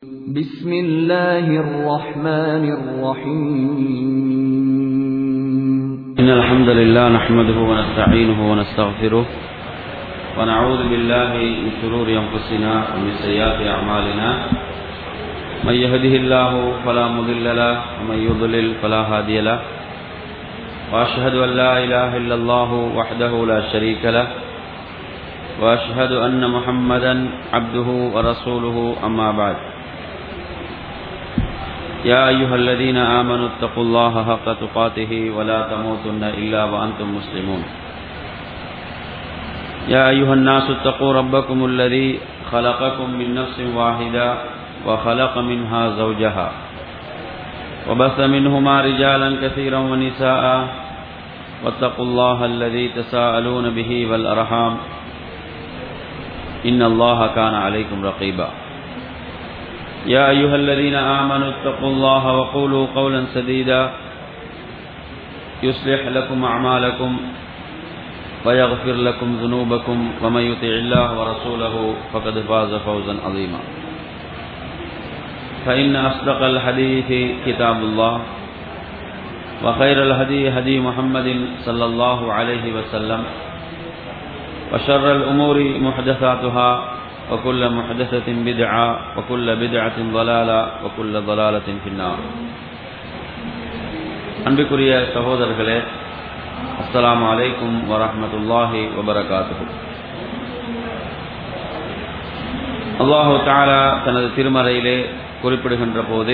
بسم الله الرحمن الرحيم إن الحمد لله نحمده ونستعينه ونستغفره ونعوذ بالله من شرور أنفسنا ومن سيئات أعمالنا من يهده الله فلا مضل له ومن يضلل فلا هادي له وأشهد أن لا إله إلا الله وحده لا شريك له وأشهد أن محمدا عبده ورسوله أما بعد يا أيها الذين آمنوا اتقوا الله حق تقاته ولا تموتن إلا وأنتم مسلمون يا أيها الناس اتقوا ربكم الذي خلقكم من نفس واحدة وخلق منها زوجها وبث منهما رجالا كثيرا ونساء واتقوا الله الذي تساءلون به والأرحام إن الله كان عليكم رقيبا يا أيها الذين آمنوا اتقوا الله وقولوا قولا سديدا يصلح لكم أعمالكم ويغفر لكم ذنوبكم ومن يطع الله ورسوله فقد فاز فوزا عظيما فإن أصدق الحديث كتاب الله وخير الهدي هدي محمد صلى الله عليه وسلم وشر الأمور محدثاتها وكل محدثة بدعة وكل بدعة ضلالة وكل ضلالة في النار அன்பிற்குரிய சகோதரர்களே அஸ்ஸலாமு அலைக்கும் வரஹ்மத்துல்லாஹி வபரகாத்துஹு அல்லாஹு தாலா தனது திருமறையிலே குறிப்பிடுகின்ற போது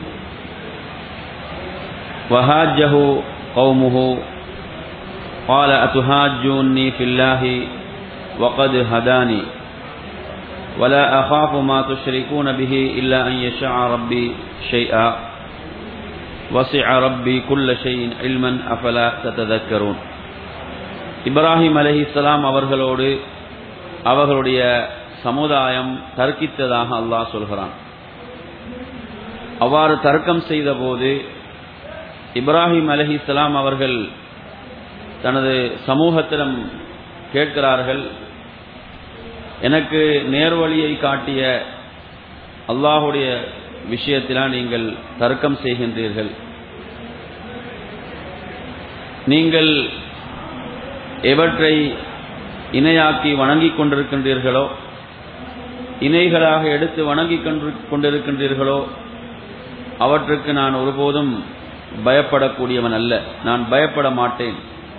வஹாஜஹு கௌமுஹு قال أتهاجوني في الله وقد هداني ولا أخاف ما تشركون به إلا أن يشاء ربي شيئا وسع ربي كل شيء علما أفلا تتذكرون இப்ராஹிம் அலஹிஸ்லாம் அவர்களோடு அவர்களுடைய சமுதாயம் தர்க்கித்ததாக அல்லாஹ் சொல்கிறான் அவ்வாறு தர்க்கம் செய்தபோது இப்ராஹிம் அலஹிஸ்லாம் அவர்கள் தனது சமூகத்திடம் கேட்கிறார்கள் எனக்கு நேர்வழியை காட்டிய அல்லாஹுடைய விஷயத்திலா நீங்கள் தர்க்கம் செய்கின்றீர்கள் நீங்கள் எவற்றை இணையாக்கி வணங்கிக் கொண்டிருக்கின்றீர்களோ இணைகளாக எடுத்து வணங்கிக் கொண்டிருக்கின்றீர்களோ அவற்றுக்கு நான் ஒருபோதும் பயப்படக்கூடியவன் அல்ல நான் பயப்பட மாட்டேன்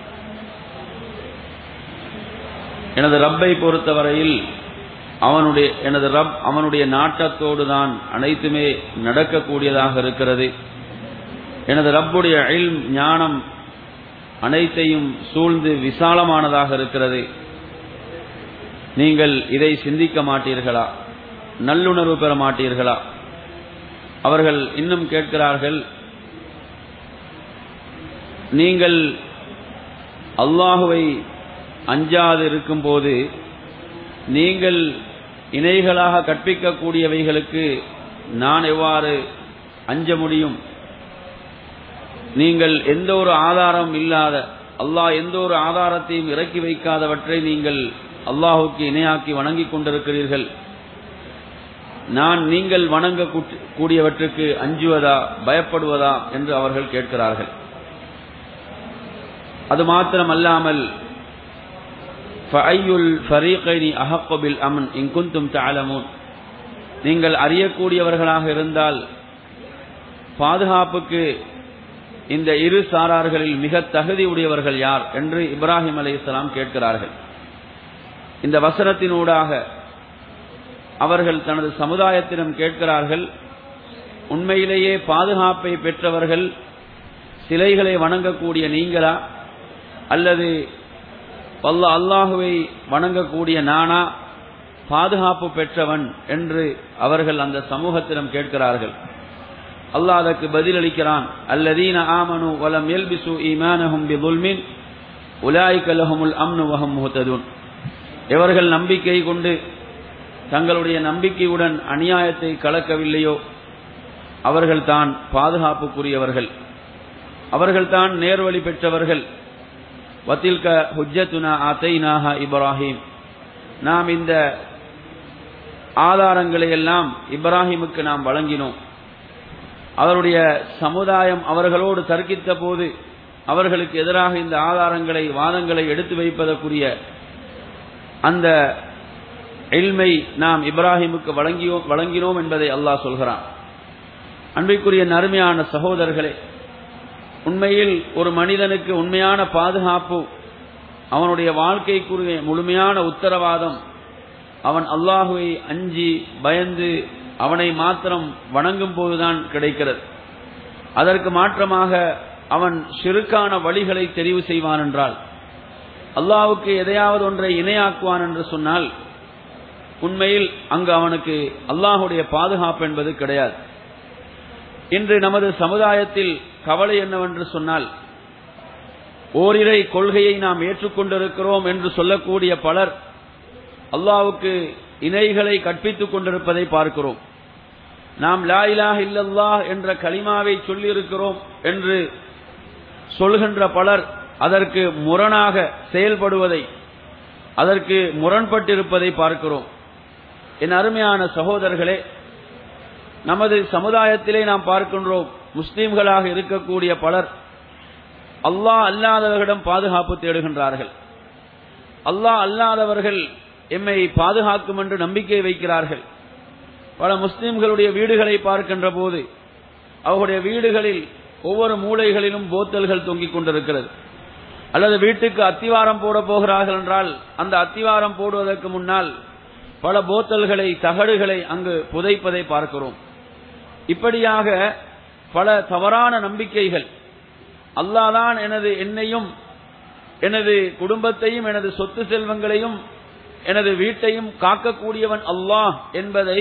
எனது ரப்பை பொறுத்தவரையில் அவனுடைய எனது ரப் அவனுடைய நாட்டத்தோடு தான் அனைத்துமே நடக்கக்கூடியதாக இருக்கிறது எனது ரப்புடைய அயில் ஞானம் அனைத்தையும் சூழ்ந்து விசாலமானதாக இருக்கிறது நீங்கள் இதை சிந்திக்க மாட்டீர்களா நல்லுணர்வு பெற மாட்டீர்களா அவர்கள் இன்னும் கேட்கிறார்கள் நீங்கள் அல்லாஹுவை அஞ்சாது இருக்கும்போது நீங்கள் இணைகளாக கற்பிக்கக்கூடியவைகளுக்கு நான் எவ்வாறு அஞ்ச முடியும் நீங்கள் எந்த ஒரு ஆதாரம் இல்லாத அல்லாஹ் எந்த ஒரு ஆதாரத்தையும் இறக்கி வைக்காதவற்றை நீங்கள் அல்லாஹுக்கு இணையாக்கி வணங்கிக் கொண்டிருக்கிறீர்கள் நான் நீங்கள் வணங்க கூடியவற்றுக்கு அஞ்சுவதா பயப்படுவதா என்று அவர்கள் கேட்கிறார்கள் அது மாத்திரமல்லாமல் ஃபஐயுல் ஃபரீகைனி அஹக்கபில் அமன் இங்குந்தும் தாலமூன் நீங்கள் அறியக்கூடியவர்களாக இருந்தால் பாதுகாப்புக்கு இந்த இரு சாரார்களில் மிக தகுதி உடையவர்கள் யார் என்று இப்ராஹிம் அலி இஸ்லாம் கேட்கிறார்கள் இந்த வசனத்தினூடாக அவர்கள் தனது சமுதாயத்திடம் கேட்கிறார்கள் உண்மையிலேயே பாதுகாப்பை பெற்றவர்கள் சிலைகளை வணங்கக்கூடிய நீங்களா அல்லது வல்ல அல்லாஹுவை வணங்கக்கூடிய நானா பாதுகாப்பு பெற்றவன் என்று அவர்கள் அந்த சமூகத்திடம் கேட்கிறார்கள் அல்லாஹ் அதற்கு பதிலளிக்கிறான் அல்லதீன ஆமனு வலம் எல்பிசு ஈமானஹும் பி துல்மின் உலாய்கலஹமுல் அம்னு வஹம் முஹத்ததுன் எவர்கள் நம்பிக்கை கொண்டு தங்களுடைய நம்பிக்கையுடன் அநியாயத்தை கலக்கவில்லையோ அவர்கள் தான் பாதுகாப்புக்குரியவர்கள் அவர்கள்தான் நேர்வழி பெற்றவர்கள் வத்தில்க ஹுஜத்துனா ஆத்தைனாஹா இப்ராஹிம் நாம் இந்த ஆதாரங்களை எல்லாம் இப்ராஹிமுக்கு நாம் வழங்கினோம் அவருடைய சமுதாயம் அவர்களோடு தர்க்கித்த போது அவர்களுக்கு எதிராக இந்த ஆதாரங்களை வாதங்களை எடுத்து வைப்பதற்குரிய அந்த எல்மை நாம் இப்ராஹிமுக்கு வழங்கியோ வழங்கினோம் என்பதை அல்லாஹ் சொல்கிறான் அன்பிற்குரிய நறுமையான சகோதரர்களே உண்மையில் ஒரு மனிதனுக்கு உண்மையான பாதுகாப்பு அவனுடைய வாழ்க்கைக்குரிய முழுமையான உத்தரவாதம் அவன் அல்லாஹுவை அஞ்சி பயந்து அவனை மாத்திரம் வணங்கும் போதுதான் கிடைக்கிறது அதற்கு மாற்றமாக அவன் சிறுக்கான வழிகளை தெரிவு செய்வான் என்றால் அல்லாவுக்கு எதையாவது ஒன்றை இணையாக்குவான் என்று சொன்னால் உண்மையில் அங்கு அவனுக்கு அல்லாஹுடைய பாதுகாப்பு என்பது கிடையாது இன்று நமது சமுதாயத்தில் கவலை என்னவென்று சொன்னால் ஓரிரை கொள்கையை நாம் ஏற்றுக்கொண்டிருக்கிறோம் என்று சொல்லக்கூடிய பலர் அல்லாவுக்கு இணைகளை கற்பித்துக் கொண்டிருப்பதை பார்க்கிறோம் நாம் லா இலாஹ இல்லல்லாஹ் என்ற கலிமாவை சொல்லியிருக்கிறோம் என்று சொல்கின்ற பலர் அதற்கு முரணாக செயல்படுவதை அதற்கு முரண்பட்டிருப்பதை பார்க்கிறோம் என் அருமையான சகோதரர்களே நமது சமுதாயத்திலே நாம் பார்க்கின்றோம் முஸ்லீம்களாக இருக்கக்கூடிய பலர் அல்லாஹ் அல்லாதவர்களிடம் பாதுகாப்பு தேடுகின்றார்கள் அல்லாஹ் அல்லாதவர்கள் எம்மை பாதுகாக்கும் என்று நம்பிக்கை வைக்கிறார்கள் பல முஸ்லிம்களுடைய வீடுகளை பார்க்கின்ற போது அவர்களுடைய வீடுகளில் ஒவ்வொரு மூலைகளிலும் போத்தல்கள் தொங்கிக் கொண்டிருக்கிறது அல்லது வீட்டுக்கு அத்திவாரம் போட போகிறார்கள் என்றால் அந்த அத்திவாரம் போடுவதற்கு முன்னால் பல போத்தல்களை தகடுகளை அங்கு புதைப்பதை பார்க்கிறோம் இப்படியாக பல தவறான நம்பிக்கைகள் அல்லாதான் எனது என்னையும் எனது குடும்பத்தையும் எனது சொத்து செல்வங்களையும் எனது வீட்டையும் காக்கக்கூடியவன் அல்லாஹ் என்பதை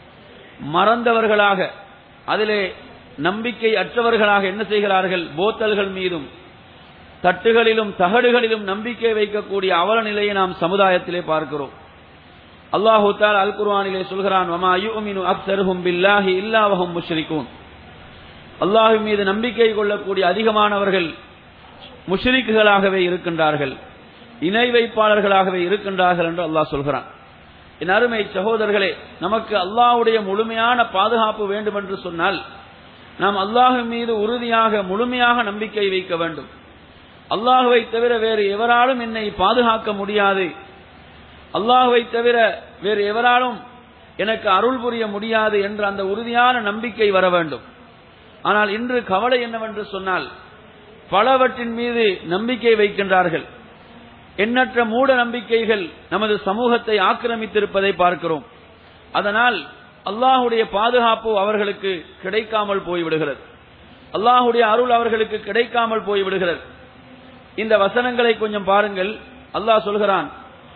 மறந்தவர்களாக அதிலே நம்பிக்கை அற்றவர்களாக என்ன செய்கிறார்கள் போத்தல்கள் மீதும் தட்டுகளிலும் தகடுகளிலும் நம்பிக்கை வைக்கக்கூடிய அவல நிலையை நாம் சமுதாயத்திலே பார்க்கிறோம் அல்லாஹு தால் அல் குர்வானிலே சொல்கிறான் வமா யுமினு அக்ஸருஹும் பில்லாஹி இல்லாவஹும் முஷ்ரிகூன் அல்லாஹ் மீது நம்பிக்கை கொள்ளக்கூடிய அதிகமானவர்கள் முஷ்ரிக்குகளாகவே இருக்கின்றார்கள் இணை வைப்பாளர்களாகவே இருக்கின்றார்கள் என்று அல்லாஹ் சொல்கிறான் என் அருமை சகோதரர்களே நமக்கு அல்லாஹுடைய முழுமையான பாதுகாப்பு வேண்டும் என்று சொன்னால் நாம் அல்லாஹு மீது உறுதியாக முழுமையாக நம்பிக்கை வைக்க வேண்டும் அல்லாஹுவை தவிர வேறு எவராலும் என்னை பாதுகாக்க முடியாது அல்லாஹுவை தவிர வேறு எவராலும் எனக்கு அருள் புரிய முடியாது என்ற அந்த உறுதியான நம்பிக்கை வர வேண்டும் ஆனால் இன்று கவலை என்னவென்று சொன்னால் பலவற்றின் மீது நம்பிக்கை வைக்கின்றார்கள் எண்ணற்ற மூட நம்பிக்கைகள் நமது சமூகத்தை ஆக்கிரமித்திருப்பதை பார்க்கிறோம் அதனால் அல்லாஹுடைய பாதுகாப்பு அவர்களுக்கு கிடைக்காமல் போய்விடுகிறது அல்லாஹுடைய அருள் அவர்களுக்கு கிடைக்காமல் போய்விடுகிறது இந்த வசனங்களை கொஞ்சம் பாருங்கள் அல்லாஹ் சொல்கிறான்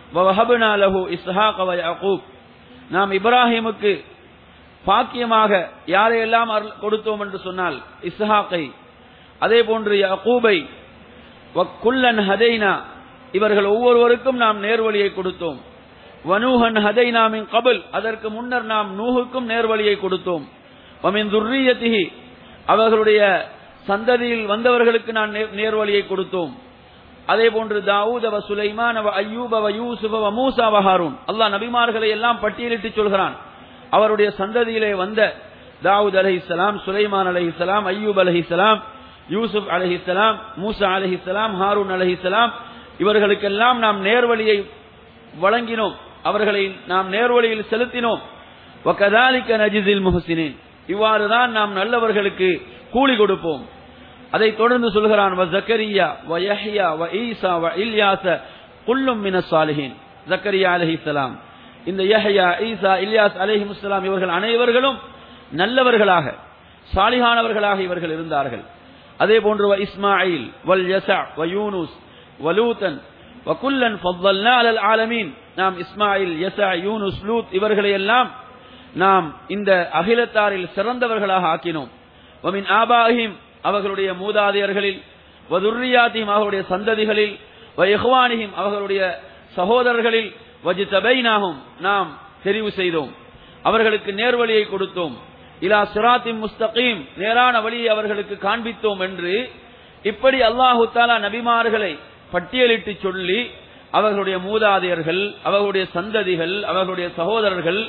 நாம் இப்ராஹிமுக்கு பாக்கியமாக யாரையெல்லாம் கொடுத்தோம் என்று சொன்னால் இஸ்ஹாக்கை அதே போன்று யகூபை குல்லன் ஹதைனா இவர்கள் ஒவ்வொருவருக்கும் நாம் நேர்வழியை கொடுத்தோம் வனூஹன் ஹதைனாமின் கபல் அதற்கு முன்னர் நாம் நூஹுக்கும் நேர்வழியை கொடுத்தோம் வமின் துர்ரியத்திஹி அவர்களுடைய சந்ததியில் வந்தவர்களுக்கு நான் நேர்வழியை கொடுத்தோம் அதே போன்று தாவூத் அவ சுலைமான் அவ ஐயூப் அவ யூசுப் அவ மூசா அவ ஹாரூன் அல்லாஹ் நபிமார்களை எல்லாம் பட்டியலிட்டு சொல்கிறான் அவருடைய சந்ததியிலே வந்த தாவூத் அலஹிசலாம் சுலைமான் அலஹிசலாம் ஐயூப் அலஹிசலாம் யூசுப் அலஹிசலாம் மூசா அலஹிசலாம் ஹாரூன் அலஹிசலாம் இவர்களுக்கெல்லாம் நாம் நேர்வழியை வழங்கினோம் அவர்களை நாம் நேர்வழியில் செலுத்தினோம் வகதாலிக்க நஜிசில் முஹசினின் இவ்வாறுதான் நாம் நல்லவர்களுக்கு கூலி கொடுப்போம் அதை தொடர்ந்து சொல்கிறான் வ ஜக்கரியா வ யஹ்யா வ ஈசா வ இல்யாச குல்லும் மின சாலிஹின் ஜக்கரியா அலைஹிஸ்ஸலாம் இந்த யஹ்யா ஈசா இல்யாஸ் அலைஹிஸ்ஸலாம் இவர்கள் அனைவர்களும் நல்லவர்களாக சாலிஹானவர்களாக இவர்கள் இருந்தார்கள் அதே போன்று வ இஸ்மாயில் வல் யசா வ யூனுஸ் வலூத்தன் வ குல்லன் ஃபضلنا على العالمين நாம் இஸ்மாயில் யசா யூனுஸ் லூத் இவர்களை எல்லாம் நாம் இந்த அகிலத்தாரில் சிறந்தவர்களாக ஆக்கினோம் வமின் ஆபாஹிம் அவர்களுடைய மூதாதையர்களில் வதுர்ரியாத்தியும் அவர்களுடைய சந்ததிகளில் வயஹ்வானியும் அவர்களுடைய சகோதரர்களில் வஜிதபைனாகும் நாம் தெரிவு செய்தோம் அவர்களுக்கு நேர்வழியை கொடுத்தோம் இலா சிராத்தின் முஸ்தகீம் நேரான வழியை அவர்களுக்கு காண்பித்தோம் என்று இப்படி அல்லாஹு தாலா நபிமார்களை பட்டியலிட்டு சொல்லி அவர்களுடைய மூதாதையர்கள் அவர்களுடைய சந்ததிகள் அவர்களுடைய சகோதரர்கள்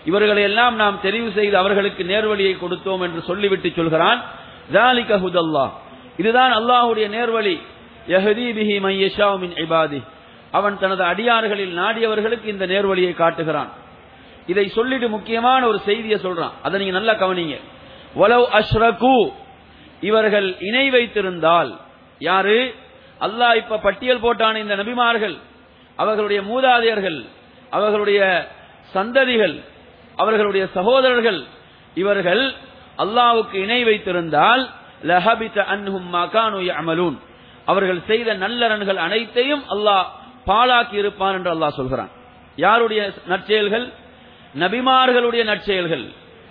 இவர்களை எல்லாம் நாம் தெரிவு செய்து அவர்களுக்கு நேர்வழியை கொடுத்தோம் என்று சொல்லிவிட்டு சொல்கிறான் ذَلِكَ هُدَى اللَّهِ. இதுதான் அல்லாஹ்வுடைய நேர்வழி யஹ்தி பிஹி மன் யஷாஉ மின் இபாதி அவன் தனது அடியார்களில் நாடியவர்களுக்கு இந்த நேர்வழியை காட்டுகிறான் இதை சொல்லிட்டு முக்கியமான ஒரு செய்தியை சொல்றான் அதை நீங்க நல்லா கவனிங்க வலவ் அஷ்ரகு இவர்கள் இணை வைத்திருந்தால் யாரு அல்லாஹ் இப்ப பட்டியல் போட்டான இந்த நபிமார்கள் அவர்களுடைய மூதாதையர்கள் அவர்களுடைய சந்ததிகள் அவர்களுடைய சகோதரர்கள் இவர்கள் அல்லாஹ்வுக்கு இணை வைத்திருந்தால் லஹபித அன்ஹும் மா கானு யஅமலூன் அவர்கள் செய்த நல்லறன்கள் அனைத்தையும் அல்லாஹ் பாழாக்கி இருப்பான் என்று அல்லாஹ் சொல்கிறான் யாருடைய நற்செயல்கள் நபிமார்களுடைய நற்செயல்கள்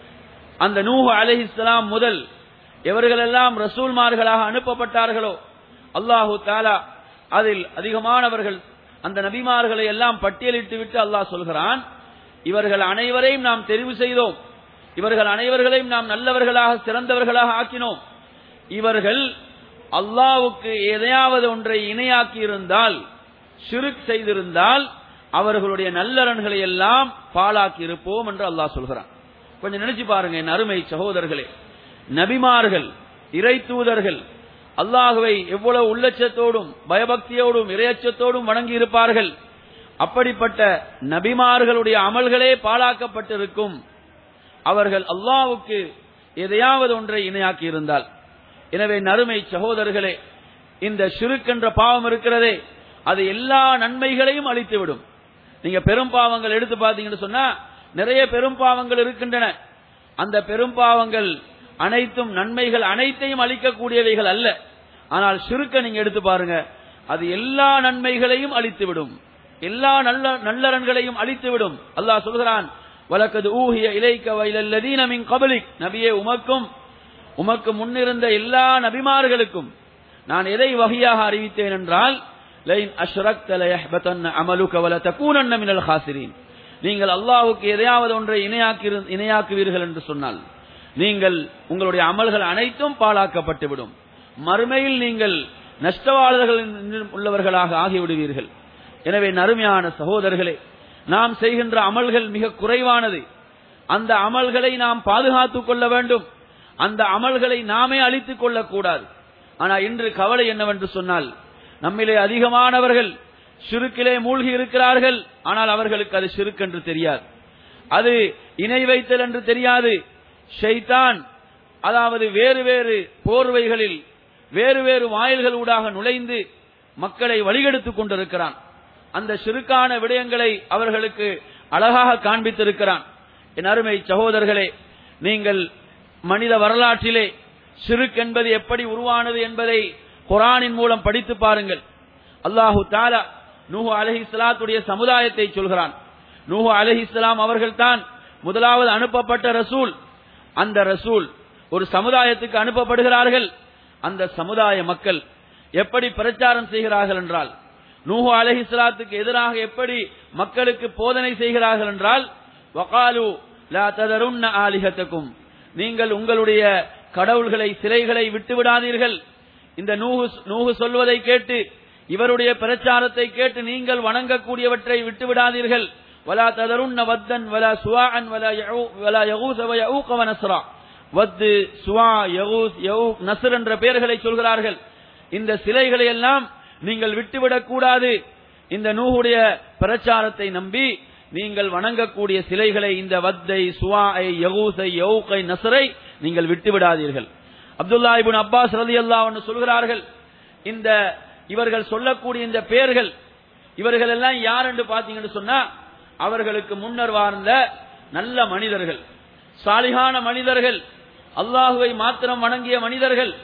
அந்த நூஹ் அலைஹிஸ்ஸலாம் முதல் எவர்களெல்லாம் ரசூல்மார்களாக அனுப்பப்பட்டார்களோ அல்லாஹு தாலா அதில் அதிகமானவர்கள் அந்த நபிமார்களை எல்லாம் பட்டியலிட்டு விட்டு அல்லாஹ் சொல்கிறான் இவர்கள் அனைவரையும் நாம் தெரிவு செய்தோம் இவர்கள் அனைவர்களையும் நாம் நல்லவர்களாக சிறந்தவர்களாக ஆக்கினோம் இவர்கள் அல்லாவுக்கு எதையாவது ஒன்றை இணையாக்கி இருந்தால் ஷிருக் செய்திருந்தால் அவர்களுடைய நல்லறன்களை எல்லாம் பாழாக்கி இருப்போம் என்று அல்லாஹ் சொல்கிறான் கொஞ்சம் நினைச்சு பாருங்க என் அருமை சகோதரர்களே நபிமார்கள் இறை தூதர்கள் அல்லாஹுவை எவ்வளவு உள்ளச்சத்தோடும் பயபக்தியோடும் இரையச்சத்தோடும் வணங்கி இருப்பார்கள் அப்படிப்பட்ட நபிமார்களுடைய அமல்களே பாழாக்கப்பட்டிருக்கும் அவர்கள் அல்லாஹ்வுக்கு எதையாவது ஒன்றை இணையாக்கி இருந்தால் எனவே நறுமை சகோதரர்களே இந்த ஷிருக் பாவம் இருக்கிறதே அது எல்லா நன்மைகளையும் அழித்துவிடும் நீங்க பெரும் பாவங்கள் எடுத்து பார்த்தீங்கன்னு சொன்னா நிறைய பெரும் பாவங்கள் இருக்கின்றன அந்த பெரும் பாவங்கள் அனைத்தும் நன்மைகள் அனைத்தையும் அளிக்கக்கூடியவைகள் அல்ல ஆனால் சுருக்க நீங்க எடுத்து பாருங்க அது எல்லா நன்மைகளையும் அளித்துவிடும் எல்லா நல்ல நல்லறன்களையும் அளித்துவிடும் அல்லாஹ் சொல்கிறான் வலக்கது ஊஹிய இலைக்க வைலல்லதீன மின் கபலிக் நபியே உமக்கும் உமக்கு முன்னிருந்த எல்லா நபிமார்களுக்கும் நான் எதை வகையாக அறிவித்தேன் என்றால் லைன் அஷ்ரக்த லயஹ்பதன்ன அமலுக வல தகூனன்ன மினல் ஹாசிரீன் நீங்கள் அல்லாஹ்வுக்கு எதையாவது ஒன்றை இணையாக்கி இணையாக்குவீர்கள் என்று சொன்னால் நீங்கள் உங்களுடைய அமல்கள் அனைத்தும் பாழாக்கப்பட்டு விடும் மறுமையில் நீங்கள் நஷ்டவாளர்கள் உள்ளவர்களாக ஆகிவிடுவீர்கள் எனவே நறுமையான சகோதரர்களே நாம் செய்கின்ற அமல்கள் மிக குறைவானது அந்த அமல்களை நாம் பாதுகாத்துக் கொள்ள வேண்டும் அந்த அமல்களை நாமே அழித்துக் கொள்ளக்கூடாது ஆனா இன்று கவலை என்னவென்று சொன்னால் நம்மிலே அதிகமானவர்கள் சிறுக்கிலே மூழ்கி இருக்கிறார்கள் ஆனால் அவர்களுக்கு அது சிறுக்கு என்று தெரியாது அது இணை வைத்தல் என்று தெரியாது ஷைத்தான் அதாவது வேறு வேறு போர்வைகளில் வேறு வேறு வாயில்கள் ஊடாக நுழைந்து மக்களை வழிகெடுத்துக் கொண்டிருக்கிறான் அந்த சிறுக்கான விடயங்களை அவர்களுக்கு அழகாக காண்பித்திருக்கிறான் என் அருமை சகோதரர்களே நீங்கள் மனித வரலாற்றிலே சிறுக் என்பது எப்படி உருவானது என்பதை குரானின் மூலம் படித்து பாருங்கள் அல்லாஹு தாலா நூஹு அலஹி சலாத்துடைய சமுதாயத்தை சொல்கிறான் நூஹு அலஹி இஸ்லாம் அவர்கள் தான் முதலாவது அனுப்பப்பட்ட ரசூல் அந்த ரசூல் ஒரு சமுதாயத்துக்கு அனுப்பப்படுகிறார்கள் அந்த சமுதாய மக்கள் எப்படி பிரச்சாரம் செய்கிறார்கள் என்றால் நூஹு அலஹி சலாத்துக்கு எதிராக எப்படி மக்களுக்கு போதனை செய்கிறார்கள் என்றால் வகாலு லா ததருன்ன ஆலிஹத்துக்கும் நீங்கள் உங்களுடைய கடவுள்களை சிலைகளை விட்டு விடாதீர்கள் இந்த நூஹு நூஹு சொல்வதை கேட்டு இவருடைய பிரச்சாரத்தை கேட்டு நீங்கள் வணங்கக்கூடியவற்றை விட்டு விடாதீர்கள் வலா ததருன்ன வத்தன் வலா சுவாஅன் வலா யஊ வலா யகூஸ வ யஊக வ நஸ்ரா வத்து சுவா யகூஸ் யஊக் நஸ்ர் என்ற பெயர்களை சொல்கிறார்கள் இந்த சிலைகளை எல்லாம் நீங்கள் விட்டுவிடக் கூடாது இந்த நூஹுடைய பிரச்சாரத்தை நம்பி நீங்கள் வணங்கக்கூடிய சிலைகளை இந்த வத்தை சுவாஐ யகூசை யவுகை நசரை நீங்கள் விட்டு விடாதீர்கள் அப்துல்லா இபின் அப்பாஸ் ரதி அல்லாஹ் சொல்கிறார்கள் இந்த இவர்கள் சொல்லக்கூடிய இந்த பெயர்கள் இவர்கள் எல்லாம் யார் என்று பாத்தீங்கன்னு சொன்னா அவர்களுக்கு முன்னர் வாழ்ந்த நல்ல மனிதர்கள் சாலிகான மனிதர்கள் அல்லாஹுவை மாத்திரம் வணங்கிய மனிதர்கள்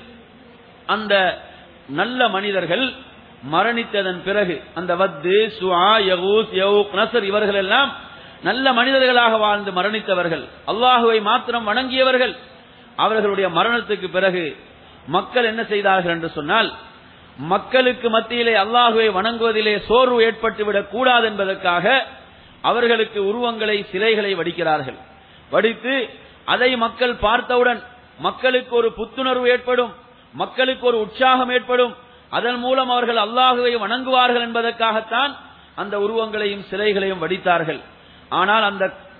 அந்த நல்ல மனிதர்கள் மரணித்ததன் பிறகு அந்த வத்து சுஆ யகூஸ் யவுக் நசர் இவர்கள் எல்லாம் நல்ல மனிதர்களாக வாழ்ந்து மரணித்தவர்கள் அல்லாஹுவை மாத்திரம் வணங்கியவர்கள் அவர்களுடைய மரணத்துக்கு பிறகு மக்கள் என்ன செய்தார்கள் என்று சொன்னால் மக்களுக்கு மத்தியிலே அல்லாஹுவை வணங்குவதிலே சோர்வு ஏற்பட்டுவிடக் கூடாது என்பதற்காக அவர்களுக்கு உருவங்களை சிலைகளை வடிக்கிறார்கள் வடித்து அதை மக்கள் பார்த்தவுடன் மக்களுக்கு ஒரு புத்துணர்வு ஏற்படும் மக்களுக்கு ஒரு உற்சாகம் ஏற்படும் அதன் மூலம் அவர்கள் அல்லாஹுவை வணங்குவார்கள் என்பதற்காகத்தான் அந்த உருவங்களையும் சிலைகளையும் வடித்தார்கள் ஆனால் அந்த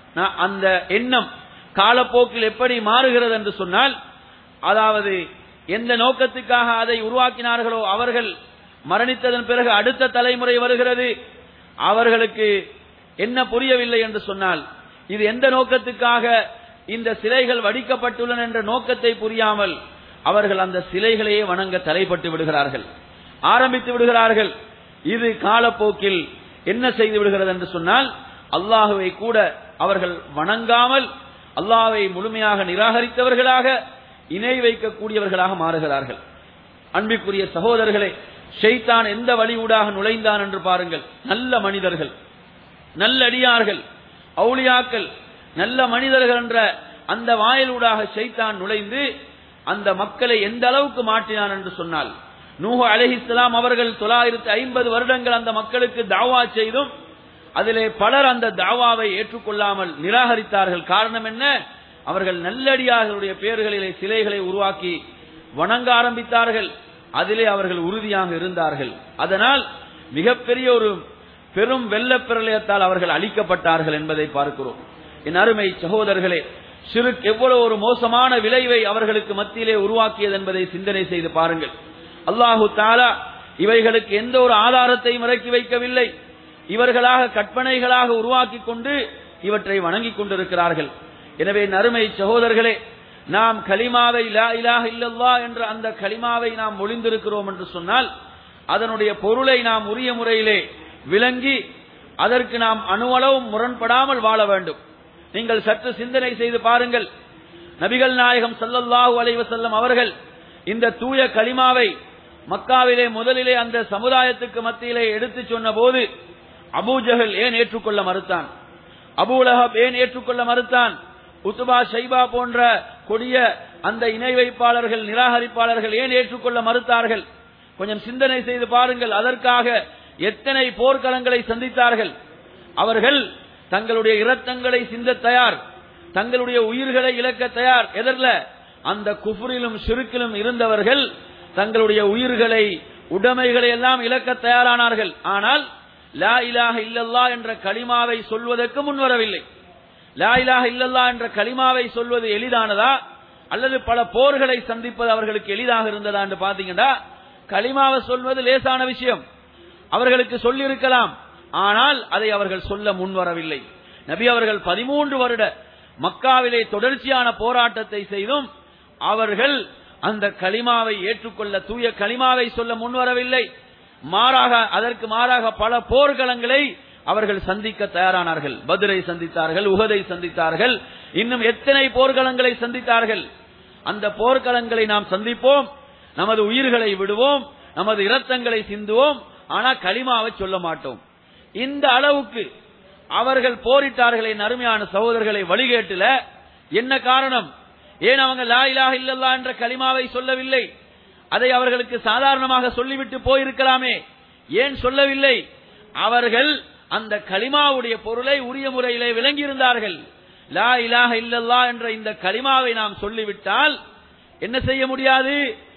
நான் அந்த எண்ணம் காலப்போக்கில் எப்படி மாறுகிறது என்று சொன்னால் அதாவது எந்த நோக்கத்துக்காக அதை உருவாக்கினார்களோ அவர்கள் மரணித்ததன் பிறகு அடுத்த தலைமுறை வருகிறது அவர்களுக்கு என்ன புரியவில்லை என்று சொன்னால் இது எந்த நோக்கத்துக்காக இந்த சிலைகள் வடிக்கப்பட்டுள்ளன என்ற நோக்கத்தை புரியாமல் அவர்கள் அந்த சிலைகளையே வணங்க தலைப்பட்டு விடுகிறார்கள் ஆரம்பித்து விடுகிறார்கள் இது காலப்போக்கில் என்ன செய்து விடுகிறது என்று சொன்னால் அல்லாஹுவை கூட அவர்கள் வணங்காமல் அல்லாஹ்வை முழுமையாக நிராகரித்தவர்களாக இணை வைக்கக்கூடியவர்களாக மாறுகிறார்கள் அன்பிற்குரிய சகோதரர்களே ஷைத்தான் எந்த வழியூடாக நுழைந்தான் என்று பாருங்கள் நல்ல மனிதர்கள் நல்லடியார்கள் அவுளியாக்கள் நல்ல மனிதர்கள் என்ற அந்த வாயிலூடாக ஷைத்தான் நுழைந்து அந்த மக்களை எந்த அளவுக்கு மாற்றினான் என்று சொன்னால் நூஹ் அலைஹிஸ்ஸலாம் அவர்கள் தொள்ளாயிரத்து ஐம்பது வருடங்கள் அந்த மக்களுக்கு தாவா செய்தும் அதிலே பலர் அந்த தாவாவை ஏற்றுக்கொள்ளாமல் நிராகரித்தார்கள் காரணம் என்ன அவர்கள் நல்லடியார்களுடைய பெயர்களிலே சிலைகளை உருவாக்கி வணங்க ஆரம்பித்தார்கள் அதிலே அவர்கள் உறுதியாக இருந்தார்கள் அதனால் மிகப்பெரிய ஒரு பெரும் வெள்ளப் பிரளயத்தால் அவர்கள் அழிக்கப்பட்டார்கள் என்பதை பார்க்கிறோம் என் அருமை சகோதரர்களே சிறுக் எவ்வளவு ஒரு மோசமான விளைவை அவர்களுக்கு மத்தியிலே உருவாக்கியது என்பதை சிந்தனை செய்து பாருங்கள் அல்லாஹு தாலா இவைகளுக்கு எந்த ஒரு ஆதாரத்தையும் இறக்கி வைக்கவில்லை இவர்களாக கற்பனைகளாக உருவாக்கி கொண்டு இவற்றை வணங்கிக் கொண்டிருக்கிறார்கள் எனவே நறுமை சகோதரர்களே நாம் கலிமாவை லா இலாஹ இல்லல்லா என்ற அந்த கலிமாவை நாம் மொழிந்திருக்கிறோம் என்று சொன்னால் அதனுடைய பொருளை நாம் உரிய முறையிலே விளங்கி அதற்கு நாம் அணுவளவும் முரண்படாமல் வாழ வேண்டும் நீங்கள் சற்று சிந்தனை செய்து பாருங்கள் நபிகள் நாயகம் ஸல்லல்லாஹு அலைஹி வஸல்லம் அவர்கள் இந்த தூய கலிமாவை மக்காவிலே முதலிலே அந்த சமுதாயத்துக்கு மத்தியிலே எடுத்துச் சொன்ன போது அபூஜஹல் ஏன் ஏற்றுக்கொள்ள மறுத்தான் அபூலஹப் ஏன் ஏற்றுக்கொள்ள மறுத்தான் உத்துபா ஷைபா போன்ற கொடிய அந்த இணை வைப்பாளர்கள் நிராகரிப்பாளர்கள் ஏன் ஏற்றுக்கொள்ள மறுத்தார்கள் கொஞ்சம் சிந்தனை செய்து பாருங்கள் அதற்காக எத்தனை போர்க்களங்களை சந்தித்தார்கள் அவர்கள் தங்களுடைய இரத்தங்களை சிந்த தயார் தங்களுடைய உயிர்களை இழக்க தயார் எதர்ல அந்த குஃபுரிலும் சிறுக்கிலும் இருந்தவர்கள் தங்களுடைய உயிர்களை உடைமைகளை எல்லாம் இழக்க தயாரானார்கள் ஆனால் லா இலாஹ இல்லல்லா என்ற களிமாவை சொல்வதற்கு முன்வரவில்லை லா இலாஹ இல்லல்லா என்ற களிமாவை சொல்வது எளிதானதா அல்லது பல போர்களை சந்திப்பது அவர்களுக்கு எளிதாக இருந்ததா என்று பாத்தீங்கன்னா களிமாவை சொல்வது லேசான விஷயம் அவர்களுக்கு சொல்லியிருக்கலாம் ஆனால் அதை அவர்கள் சொல்ல முன்வரவில்லை நபி அவர்கள் பதிமூன்று வருட மக்காவிலே தொடர்ச்சியான போராட்டத்தை செய்தும் அவர்கள் அந்த களிமாவை ஏற்றுக்கொள்ள தூய களிமாவை சொல்ல முன்வரவில்லை மாறாக அதற்கு மாறாக பல போர்க்களங்களை அவர்கள் சந்திக்க தயாரானார்கள் பத்ரை சந்தித்தார்கள் உகதை சந்தித்தார்கள் இன்னும் எத்தனை போர்க்களங்களை சந்தித்தார்கள் அந்த போர்க்களங்களை நாம் சந்திப்போம் நமது உயிர்களை விடுவோம் நமது இரத்தங்களை சிந்துவோம் ஆனா களிமாவை சொல்ல மாட்டோம் இந்த அளவுக்கு அவர்கள் போரிட்டார்களே அருமையான சகோதரர்களை வழிகேட்டுல என்ன காரணம் ஏன் அவங்க லா இலாஹ இல்லல்லா என்ற களிமாவை சொல்லவில்லை அதை அவர்களுக்கு சாதாரணமாக சொல்லிவிட்டு போயிருக்கலாமே ஏன் சொல்லவில்லை அவர்கள் அந்த களிமாவுடைய பொருளை உரிய முறையிலே விளங்கியிருந்தார்கள் லா இலாஹ இல்லல்லா என்ற இந்த களிமாவை நாம் சொல்லிவிட்டால் என்ன செய்ய முடியாது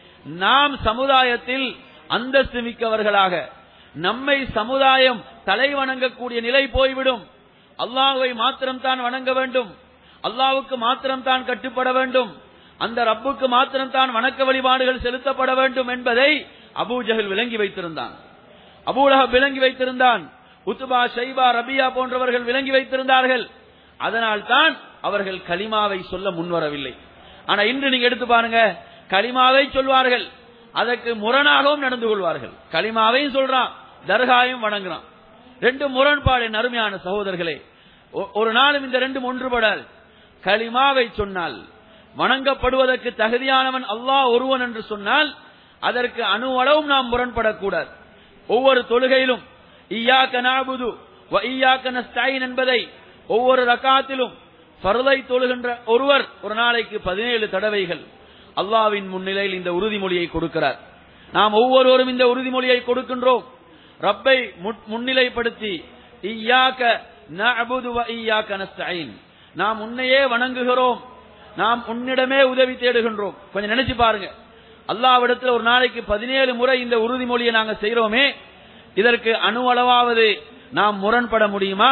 நாம் சமுதாயத்தில் அந்தஸ்து மிக்கவர்களாக நம்மை சமுதாயம் தலை வணங்கக்கூடிய நிலை போய்விடும் அல்லாஹுவை மாத்திரம் தான் வணங்க வேண்டும் அல்லாவுக்கு மாத்திரம் தான் கட்டுப்பட வேண்டும் அந்த ரப்புக்கு மாத்திரம் தான் வணக்க வழிபாடுகள் செலுத்தப்பட வேண்டும் என்பதை அபூஜஹல் விளங்கி வைத்திருந்தான் அபூலஹப் விளங்கி வைத்திருந்தான் உத்துபா ஷைபா ரபியா போன்றவர்கள் விளங்கி வைத்திருந்தார்கள் அதனால் தான் அவர்கள் கலிமாவை சொல்ல முன்வரவில்லை ஆனா இன்று நீங்க எடுத்து பாருங்க கலிமாவை சொல்வார்கள் அதற்கு முரணாகவும் நடந்து கொள்வார்கள் கலிமாவையும் சொல்றான் தர்காயும் வணங்குறான் ரெண்டு முரண்பாடு என் அருமையான சகோதரர்களே ஒ- ஒரு நாளும் இந்த ரெண்டும் ஒன்றுபடால் களிமாவை சொன்னால் வணங்கப்படுவதற்கு தகுதியானவன் அல்லாஹ் ஒருவன் என்று சொன்னால் அதற்கு அணுவளவும் நாம் முரண்படக்கூடாது ஒவ்வொரு தொழுகையிலும் ஈயாக்க நாபுது வ ஈயாக்க நஸ்தாயின் என்பதை ஒவ்வொரு ரக்காத்திலும் ஃபர்லை தொழுகின்ற ஒருவர் ஒரு நாளைக்கு பதினேழு தடவைகள் அல்லாவின் முன்னிலையில் இந்த உறுதிமொழியை கொடுக்கிறார் நாம் ஒவ்வொருவரும் இந்த உறுதிமொழியை கொடுக்கின்றோம் ரப்பை முன்- முன்னிலைப்படுத்தி ஈயாக்க நஅபுது வ ஈயாக்க நஸ்தஈன் நாம் உன்னையே வணங்குகிறோம் நாம் உன்னிடமே உதவி தேடுகின்றோம் கொஞ்சம் நினைச்சு பாருங்க அல்லாவிடத்தில் ஒரு நாளைக்கு பதினேழு முறை இந்த உறுதிமொழியை நாங்க செய்யறோமே இதற்கு அணுவளவாவது நாம் முரண்பட முடியுமா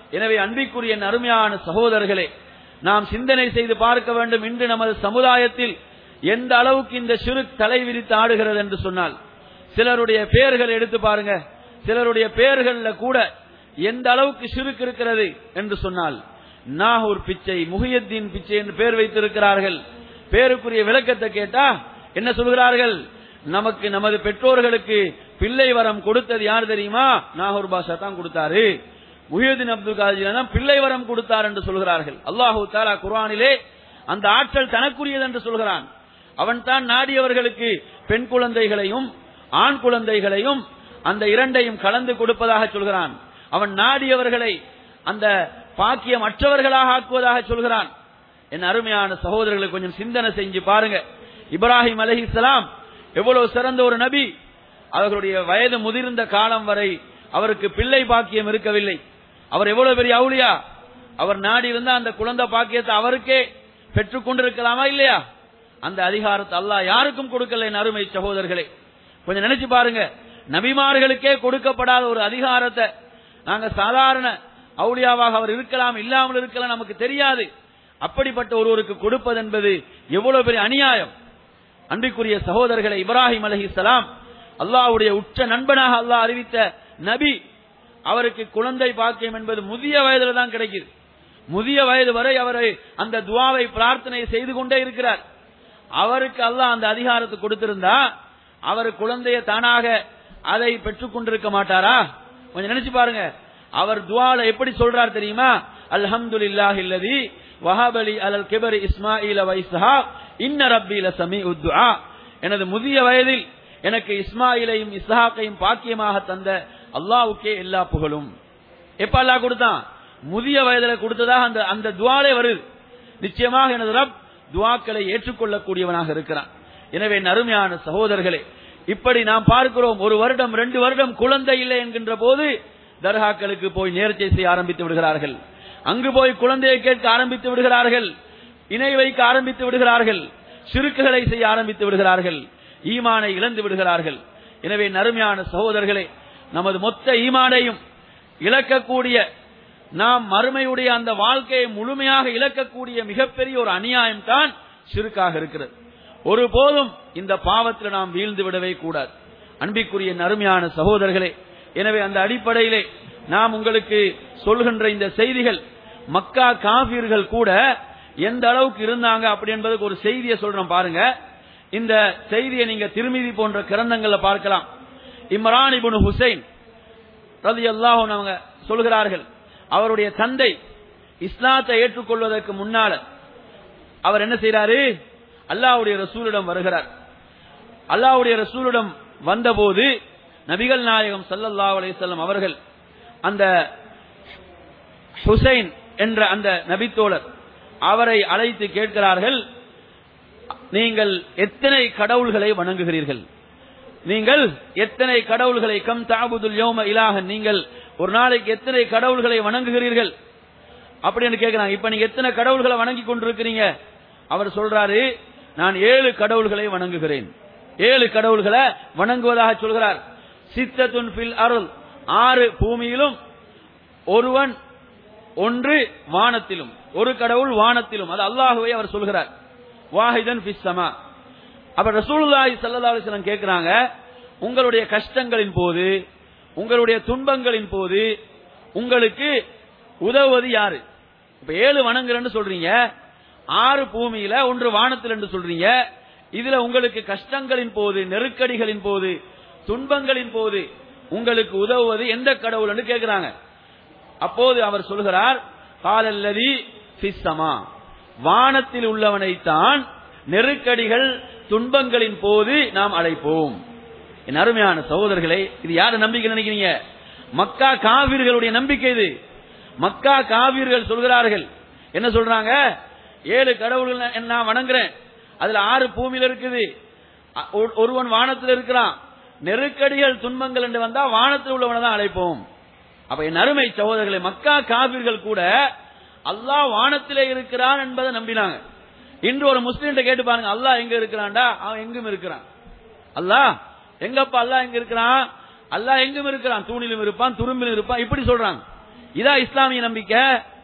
எனவே அன்பிற்குரிய என் அருமையான சகோதரர்களே நாம் சிந்தனை செய்து பார்க்க வேண்டும் இன்று நமது சமுதாயத்தில் எந்த அளவுக்கு இந்த சிறு தலை விரித்து ஆடுகிறது என்று சொன்னால் சிலருடைய பெயர்கள் எடுத்து பாருங்க சிலருடைய பெயர்கள்ல கூட எந்த அளவுக்கு சிறுக்கு இருக்கிறது என்று சொன்னால் நாகூர் பிச்சை முஹியத்தீன் பிச்சை என்று பெயர் வைத்திருக்கிறார்கள் பேருக்குரிய விளக்கத்தை கேட்டா என்ன சொல்கிறார்கள் நமக்கு நமது பெற்றோர்களுக்கு பிள்ளை வரம் கொடுத்தது யார் தெரியுமா நாகூர் பாஷா தான் கொடுத்தாரு முஹியுddin அப்துல் காதிர் தான் பிள்ளை வரம் கொடுத்தார் என்று சொல்கிறார்கள் அல்லாஹு தாலா குர்ஆனிலே அந்த ஆற்றல் தனக்குரியது என்று சொல்கிறான் அவன் தான் நாடியவர்களுக்கு பெண் குழந்தைகளையும் ஆண் குழந்தைகளையும் அந்த இரண்டையும் கலந்து கொடுப்பதாக சொல்கிறான் அவன் நாடியவர்களை அந்த பாக்கியம் அற்றவர்களாக ஆக்குவதாக சொல்கிறான் என் அருமையான சகோதரர்களை கொஞ்சம் சிந்தனை செஞ்சு பாருங்க இப்ராஹிம் அலைஹிஸ்ஸலாம் எவ்வளவு சிறந்த ஒரு நபி அவர்களுடைய வயது முதிர்ந்த காலம் வரை அவருக்கு பிள்ளை பாக்கியம் இருக்கவில்லை அவர் எவ்வளவு பெரிய அவுளியா அவர் நாடி இருந்தா அந்த குழந்தை பாக்கியத்தை அவருக்கே பெற்றுக் கொண்டிருக்கலாமா இல்லையா அந்த அதிகாரத்தை அல்லாஹ் யாருக்கும் கொடுக்கல என் அருமை சகோதரர்களே கொஞ்சம் நினைச்சு பாருங்க நபிமார்களுக்கே கொடுக்கப்படாத ஒரு அதிகாரத்தை நாங்க சாதாரண அவுளியாவாக அவர் இருக்கலாம் இல்லாமல் இருக்கலாம் நமக்கு தெரியாது அப்படிப்பட்ட ஒருவருக்கு கொடுப்பது என்பது எவ்வளவு பெரிய அநியாயம் அன்பிற்குரிய சகோதரர்களை இப்ராஹிம் அலைஹிஸ்ஸலாம் அல்லாஹ்வுடைய உச்ச நண்பனாக அல்லாஹ் அறிவித்த நபி அவருக்கு குழந்தை பாக்கியம் என்பது முதிய வயதுல தான் கிடைக்குது முதிய வயது வரை அவரை அந்த துவாவை பிரார்த்தனை செய்து கொண்டே இருக்கிறார் அவருக்கு அல்லாஹ் அந்த அதிகாரத்தை கொடுத்திருந்தா அவர் குழந்தையை தானாக அதை பெற்றுக் கொண்டிருக்க மாட்டாரா கொஞ்சம் நினைச்சு பாருங்க அவர் துவால எப்படி சொல்றார் தெரியுமா அல்ஹம்துலில்லாஹி அல்லதி வஹபலி அலல் கிபரி இஸ்மாயில வைஸ்ஹா இன்ன ரப்பி லசமீ உத்துஆ எனது முதிய வயதில் எனக்கு இஸ்மாயிலையும் இஸ்ஹாக்கையும் பாக்கியமாக தந்த அல்லாஹ்வுக்கே எல்லா புகழும் எப்ப அல்லாஹ் கொடுத்தான் முதிய வயதுல கொடுத்ததாக அந்த அந்த துவாலே வருது நிச்சயமாக எனது ரப் துவாக்களை ஏற்றுக்கொள்ளக்கூடியவனாக இருக்கிறான் எனவே என் அருமையான சகோதரர்களே இப்படி நாம் பார்க்கிறோம் ஒரு வருடம் ரெண்டு வருடம் குழந்தை இல்லை என்கின்ற போது தர்காக்களுக்கு போய் நேர்ச்சை செய்ய ஆரம்பித்து விடுகிறார்கள் அங்கு போய் குழந்தையை கேட்க ஆரம்பித்து விடுகிறார்கள் இணை வைக்க ஆரம்பித்து விடுகிறார்கள் சிறுக்குகளை செய்ய ஆரம்பித்து விடுகிறார்கள் ஈமானை இழந்து விடுகிறார்கள் எனவே நறுமையான சகோதரர்களே நமது மொத்த ஈமானையும் இழக்கக்கூடிய நாம் மறுமையுடைய அந்த வாழ்க்கையை முழுமையாக இழக்கக்கூடிய மிகப்பெரிய ஒரு அநியாயம் தான் சிறுக்காக இருக்கிறது ஒருபோதும் இந்த பாவத்தில் நாம் வீழ்ந்து விடவே கூடாது அன்பிற்குரிய நறுமையான சகோதரர்களே எனவே அந்த அடிப்படையிலே நாம் உங்களுக்கு சொல்கின்ற இந்த செய்திகள் மக்கா காபீர்கள் கூட எந்த அளவுக்கு இருந்தாங்க அப்படி என்பதுக்கு ஒரு செய்தியை சொல்றோம் பாருங்க இந்த செய்தியை நீங்க திருமிதி போன்ற கிரந்தங்கள்ல பார்க்கலாம் இம்ரான் இப்னு ஹுசைன் ரலியல்லாஹு அன்ஹு அவங்க சொல்கிறார்கள் அவருடைய தந்தை இஸ்லாத்தை ஏற்றுக்கொள்வதற்கு முன்னால அவர் என்ன செய்யறாரு அல்லாஹ்வுடைய ரசூலிடம் வருகிறார் அல்லாஹ்வுடைய ரசூலிடம் வந்தபோது நபிகள் நாயகம் ஸல்லல்லாஹு அலைஹி வஸல்லம் அவர்கள் அந்த ஹுசைன் என்ற அந்த நபித்தோழர் அவரை அழைத்து கேட்கிறார்கள் நீங்கள் எத்தனை கடவுள்களை வணங்குகிறீர்கள் நீங்கள் எத்தனை கடவுள்களை கம் தாபுதுல் யோம இலாகன் நீங்கள் ஒரு நாளைக்கு எத்தனை கடவுள்களை வணங்குகிறீர்கள் அப்படின்னு கேட்கிறாங்க இப்ப நீங்க எத்தனை கடவுள்களை வணங்கி கொண்டிருக்கிறீங்க அவர் சொல்றாரு நான் ஏழு கடவுள்களை வணங்குகிறேன் ஏழு கடவுள்களை வணங்குவதாக சொல்கிறார் சித்தத்துன் ஃபில் அருள் ஆறு பூமியிலும் ஒருவன் ஒன்று வானத்திலும் ஒரு கடவுள் வானத்திலும் அது அல்லாஹுவை அவர் சொல்கிறார் வாஹிதன் ஃபிஸ் சமா அப்ப ரசூலுல்லாஹி ஸல்லல்லாஹு அலைஹி வஸல்லம் கேக்குறாங்க உங்களுடைய கஷ்டங்களின் போது உங்களுடைய துன்பங்களின் போது உங்களுக்கு உதவுவது யாரு இப்ப ஏழு வணங்குறேன்னு சொல்றீங்க ஆறு பூமியில ஒன்று வானத்தில் என்று சொல்றீங்க இதுல உங்களுக்கு கஷ்டங்களின் போது நெருக்கடிகளின் போது துன்பங்களின் போது உங்களுக்கு உதவுவது எந்த கடவுள் என்று கேட்கிறாங்க அப்போது அவர் சொல்கிறார் காலல்லதி பிஸ்ஸமா வானத்தில் உள்ளவனைத்தான் நெருக்கடிகள் துன்பங்களின் போது நாம் அழைப்போம் என் அருமையான சகோதரர்களே இது யாரு நம்பிக்கை நினைக்கிறீங்க மக்கா காவிர்களுடைய நம்பிக்கை இது மக்கா காவிர்கள் சொல்கிறார்கள் என்ன சொல்றாங்க ஏழு கடவுள்கள் நான் வணங்குறேன் அதுல ஆறு பூமியில இருக்குது அ- ஒரு- ஒருவன் வானத்தில் இருக்கிறான் நெருக்கடிகள் துன்பங்கள் என்று வந்தா வானத்தில் உள்ளவனை தான் அழைப்போம் அப்ப என் அருமை சகோதரர்களே மக்கா காவிர்கள் கூட அல்லாஹ் வானத்திலே இருக்கிறான் என்பதை நம்பினாங்க இன்று ஒரு முஸ்லீம்கிட்ட கேட்டு பாருங்க அல்லாஹ் எங்க இருக்கிறான்டா அவன் எங்கும் இருக்கிறான் அல்லாஹ் எங்கப்பா அல்லாஹ் எங்க இருக்கிறான் அல்லாஹ் எங்கும் இருக்கிறான் தூணிலும் இருப்பான் துரும்பிலும் இருப்பான் இப்படி சொல்றாங்க இதா இஸ்லாமிய நம்பிக்கை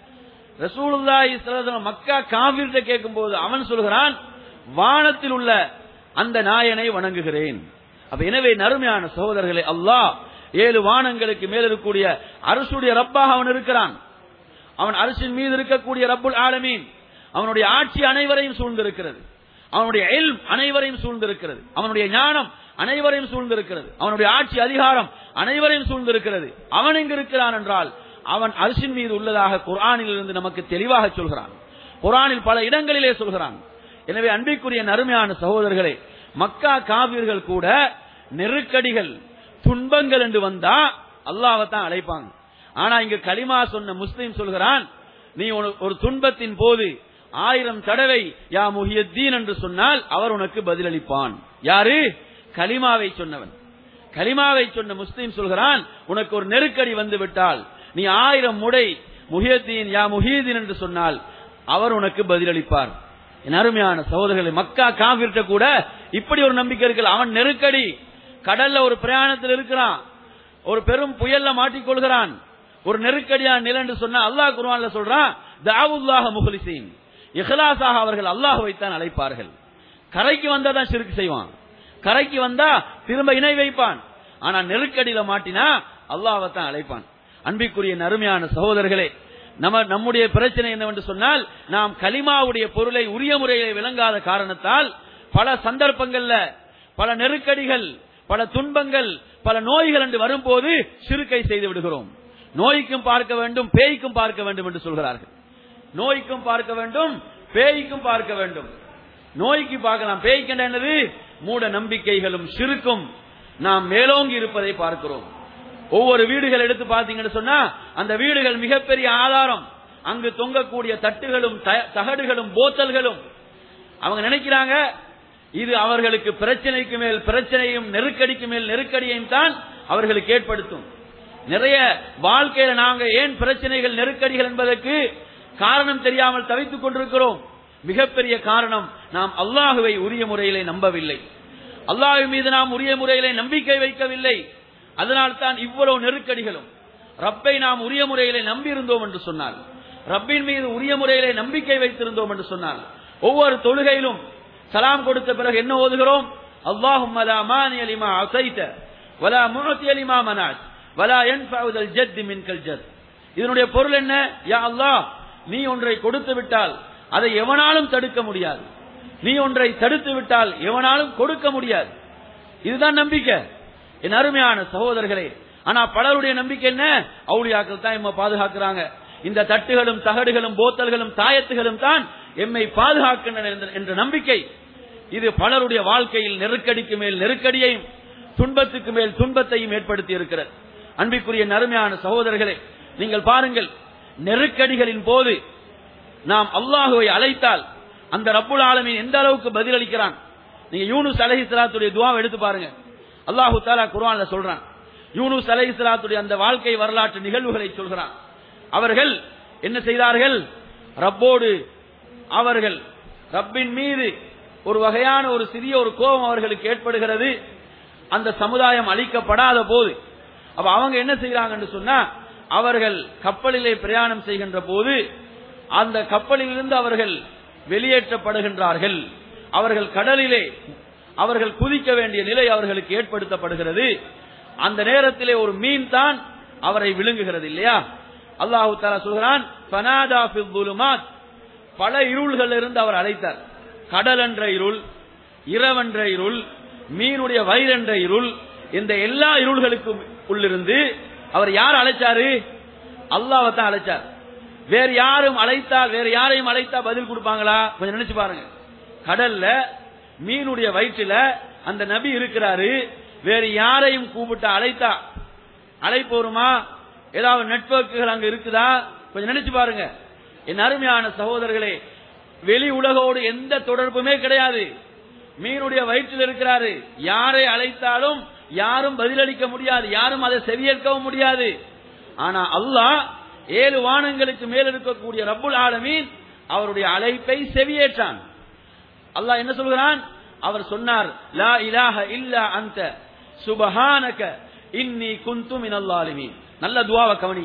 ரசூலுல்லாஹி ஸல்லல்லாஹு அலைஹி வஸல்லம் மக்கா காபிர்கிட்ட கேட்கும்போது அவன் சொல்கிறான் வானத்தில் உள்ள அந்த நாயனை வணங்குகிறேன் அப்ப எனவே நறுமையான சகோதரர்களே அல்லாஹ் ஏழு வானங்களுக்கு மேல் இருக்கக்கூடிய அரசுடைய ரப்பாக அவன் இருக்கிறான் அவன் அரசின் மீது இருக்கக்கூடிய ரப்புல் ஆலமீன் அவனுடைய ஆட்சி அனைவரையும் சூழ்ந்திருக்கிறது அவனுடைய எல் அனைவரையும் சூழ்ந்திருக்கிறது அவனுடைய ஞானம் அனைவரையும் சூழ்ந்திருக்கிறது அவனுடைய ஆட்சி அதிகாரம் அனைவரையும் சூழ்ந்திருக்கிறது அவன் எங்கு இருக்கிறான் என்றால் அவன் அரசின் மீது உள்ளதாக குர்ஆனில் இருந்து நமக்கு தெளிவாக சொல்கிறான் குர்ஆனில் பல இடங்களிலே சொல்கிறான் எனவே அன்பிற்குரிய நறுமையான சகோதரர்களே மக்கா காவியர்கள் கூட நெருக்கடிகள் துன்பங்கள் என்று வந்தா அல்லாஹ்வை தான் அழைப்பாங்க ஆனா இங்க கலிமா சொன்ன முஸ்லிம் சொல்கிறான் நீ ஒரு- ஒரு துன்பத்தின் போது ஆயிரம் தடவை யா முஹியத்தீன் என்று சொன்னால் அவர் உனக்கு பதிலளிப்பான் யாரு கலிமாவை சொன்னவன் கலிமாவை சொன்ன முஸ்லிம் சொல்கிறான் உனக்கு ஒரு நெருக்கடி வந்து விட்டால் நீ ஆயிரம் முறை முஹியத்தீன் யா முஹீதீன் என்று சொன்னால் அவர் உனக்கு பதிலளிப்பார் என் அருமையான சகோதரர்களை மக்கா காவிர்ட்ட கூட இப்படி ஒரு நம்பிக்கை இருக்கு அவன் நெருக்கடி கடல்ல ஒரு பிரயாணத்தில் இருக்கிறான் ஒரு பெரும் புயல்ல மாட்டிக்கொள்கிறான் ஒரு நெருக்கடியான நிலை என்று சொன்னா அல்லாஹ் குர்ஆன்ல சொல்றான் தாவுல்லாஹ முஹ்லிசீன் இஹ்லாஸாக அவர்கள் அல்லாஹ்வைத்தான் அழைப்பார்கள் கரைக்கு வந்தா தான் சிறுக்கு செய்வான் கரைக்கு வந்தா திரும்ப இணை வைப்பான் ஆனா நெருக்கடியில மாட்டினா அல்லாஹ்வை தான் அழைப்பான் அன்பிற்குரிய நறுமையான சகோதரர்களே நம்ம நம்முடைய பிரச்சனை என்னவென்று சொன்னால் நாம் கலிமாவுடைய பொருளை உரிய முறையிலே விளங்காத காரணத்தால் பல சந்தர்ப்பங்கள்ல பல நெருக்கடிகள் பல துன்பங்கள் பல நோய்கள் என்று வரும்போது சிறுக்கை செய்து விடுகிறோம் நோய்க்கும் பார்க்க வேண்டும் பேய்க்கும் பார்க்க வேண்டும் என்று சொல்கிறார்கள் நோய்க்கும் பார்க்க வேண்டும் பேய்க்கும் பார்க்க வேண்டும் நோய்க்கு பார்க்கலாம் பேய்க்கு என்னது மூட நம்பிக்கைகளும் சிறுக்கும் நாம் மேலோங்கி இருப்பதை பார்க்கிறோம் ஒவ்வொரு வீடுகள் எடுத்து பார்த்தீங்கன்னு சொன்னா அந்த வீடுகள் மிகப்பெரிய ஆதாரம் அங்கு தொங்கக்கூடிய தட்டுகளும் த- தகடுகளும் போத்தல்களும் அவங்க நினைக்கிறாங்க இது அவர்களுக்கு பிரச்சனைக்கு மேல் பிரச்சனையும் நெருக்கடிக்கு மேல் நெருக்கடியையும் தான் அவர்களுக்கு ஏற்படுத்தும் நிறைய வாழ்க்கையில நாங்க ஏன் பிரச்சனைகள் நெருக்கடிகள் என்பதற்கு காரணம் தெரியாமல் தவித்துக் கொண்டிருக்கிறோம் மிகப்பெரிய காரணம் நாம் அல்லாஹுவை உரிய முறையிலே நம்பவில்லை அல்லாஹ் மீது நாம் உரிய முறையிலே நம்பிக்கை வைக்கவில்லை அதனால் தான் இவ்வளவு நெருக்கடிகளும் ரப்பை நாம் உரிய முறையிலே நம்பியிருந்தோம் என்று சொன்னால் ரப்பின் மீது உரிய முறையிலே நம்பிக்கை வைத்திருந்தோம் என்று சொன்னால் ஒவ்வொரு தொழுகையிலும் சலாம் கொடுத்த பிறகு என்ன ஓதுகிறோம் அல்லாஹும் லா மானிய லிமா அஸைத வலா முஅத்திய லிமா மனாத் வலா யன்ஃபஉல் ஜத் மின்கல் ஜத் இதனுடைய பொருள் என்ன யா அல்லாஹ் நீ ஒன்றை கொடுத்து விட்டால் அதை எவனாலும் தடுக்க முடியாது நீ ஒன்றை தடுத்து விட்டால் எவனாலும் கொடுக்க முடியாது இதுதான் நம்பிக்கை என் அருமையான சகோதரர்களே ஆனா பலருடைய நம்பிக்கை என்ன அவுளியாக்கள் தான் எம்மை பாதுகாக்கிறாங்க இந்த தட்டுகளும் தகடுகளும் போத்தல்களும் தாயத்துகளும் தான் எம்மை பாதுகாக்கின்றன என்ற- என்ற நம்பிக்கை இது பலருடைய வாழ்க்கையில் நெருக்கடிக்கு மேல் நெருக்கடியையும் துன்பத்துக்கு மேல் துன்பத்தையும் ஏற்படுத்தி இருக்கிறது அன்பிற்குரிய நறுமையான சகோதரர்களே நீங்கள் பாருங்கள் நெருக்கடிகளின் போது நாம் அல்லாஹுவை அழைத்தால் அந்த ரப்புல் ஆலமீன் எந்த அளவுக்கு பதிலளிக்கிறான் நீங்க யூனுஸ் அலைஹிஸ்ஸலாத்துடைய துவாவை எடுத்து பாருங்க அல்லாஹு தாலா குர்ஆன்ல சொல்றான் யூனுஸ் அலைஹிஸ்ஸலாத்துடைய அந்த வாழ்க்கை வரலாற்று நிகழ்வுகளை சொல்கிறான் அவர்கள் என்ன செய்தார்கள் ரப்போடு அவர்கள் ரப்பின் மீது ஒரு வகையான ஒரு சிறிய ஒரு கோபம் அவர்களுக்கு ஏற்படுகிறது அந்த சமுதாயம் அழிக்கப்படாத போது அப்ப அவங்க என்ன செய்யறாங்கன்னு சொன்னா அவர்கள் கப்பலிலே பிரயாணம் செய்கின்ற போது அந்த கப்பலிலிருந்து அவர்கள் வெளியேற்றப்படுகின்றார்கள் அவர்கள் கடலிலே அவர்கள் குதிக்க வேண்டிய நிலை அவர்களுக்கு ஏற்படுத்தப்படுகிறது அந்த நேரத்திலே ஒரு மீன் தான் அவரை விழுங்குகிறது இல்லையா அல்லாஹு தாலா சொல்கிறான் "ஃபனாதா ஃபில் ظுலுமாத்." பல இருள்கள் இருந்து அவர் அழைத்தார் கடல் என்ற இருள் இரவென்ற இருள் மீனுடைய வயிறென்ற இருள் இந்த எல்லா இருள்களுக்கும் உள்ளிருந்து அவர் யார் அழைச்சாரு அல்லாஹ்வை தான் அழைச்சார் வேற யாரும் அழைத்தால் வேற யாரையும் அழைத்தா பதில் கொடுப்பாங்களா கொஞ்சம் நினைச்சு பாருங்க கடல்ல மீனுடைய வயிற்றுல அந்த நபி இருக்கிறாரு வேற யாரையும் கூப்பிட்டு அழைத்தா அழைப்பு வருமா ஏதாவது நெட்வொர்க்குகள் அங்க இருக்குதா கொஞ்சம் நினைச்சு பாருங்க என் அருமையான சகோதரர்களே வெளி உலகோடு எந்த தொடர்புமே கிடையாது மீனுடைய வயிற்றில் இருக்கிறாரு யாரை அழைத்தாலும் யாரும் பதிலளிக்க முடியாது யாரும் அதை செவியேற்கவும் முடியாது ஆனா அல்லாஹ் ஏழு வானங்களுக்கு மேல் இருக்கக்கூடிய ரப்புல் ஆலமீன் அவருடைய அழைப்பை செவியேற்றான் அல்லாஹ் என்ன சொல்கிறான் அவர் சொன்னார் லா இலாஹ இல்லா அந்த சுபஹானக இன்னி குந்து மினல் லாலிமீன் நல்ல துவாவை கவனிங்க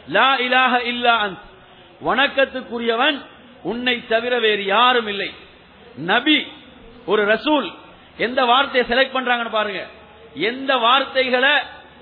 லா இலாஹ இல்லா அன்த் வணக்கத்துக்குரியவன் உன்னை தவிர வேறு யாரும் இல்லை நபி ஒரு ரசூல் எந்த வார்த்தையை செலக்ட் பண்றாங்கன்னு பாருங்க எந்த வார்த்தைகளை